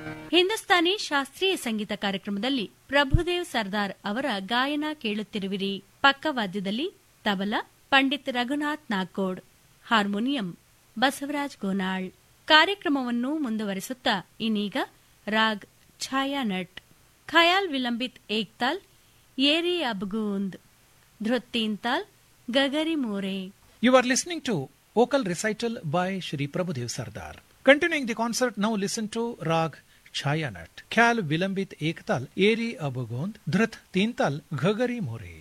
ಹಿಂದೂಸ್ತಾನಿ ಶಾಸ್ತ್ರೀಯ ಸಂಗೀತ ಕಾರ್ಯಕ್ರಮದಲ್ಲಿ ಪ್ರಭುದೇವ್ ಸರ್ದಾರ್ ಅವರ ಗಾಯನ ಕೇಳುತ್ತಿರುವಿರಿ ಪಕ್ಕವಾದ್ಯದಲ್ಲಿ ತಬಲ ಪಂಡಿತ್ ರಘುನಾಥ್ ನಾಗೋಡ್ ಹಾರ್ಮೋನಿಯಂ ಬಸವರಾಜ್ ಗೋನಾಳ್ ಕಾರ್ಯಕ್ರಮವನ್ನು ಮುಂದುವರಿಸುತ್ತಾ ಇನ್ನೀಗ ರಾಗ್ ಛಾಯಾನಟ್ ಖಯಾಲ್ ವಿಲಂಬಿತ್ ಏಕ್ತಾಲ್ ಏರಿ ಅಬ್ಗೂಂದ್ ಧೃತ್ತೀನ್ತಾಲ್ ಗಗರಿ ಮೋರೆ You are listening to vocal recital by Shri Prabhudev Sardar. Continuing the concert, now listen to Rag Chayanat, Khyal Vilambit Ektal, Eri Abagond, Dhrit Tintal, Ghagari More.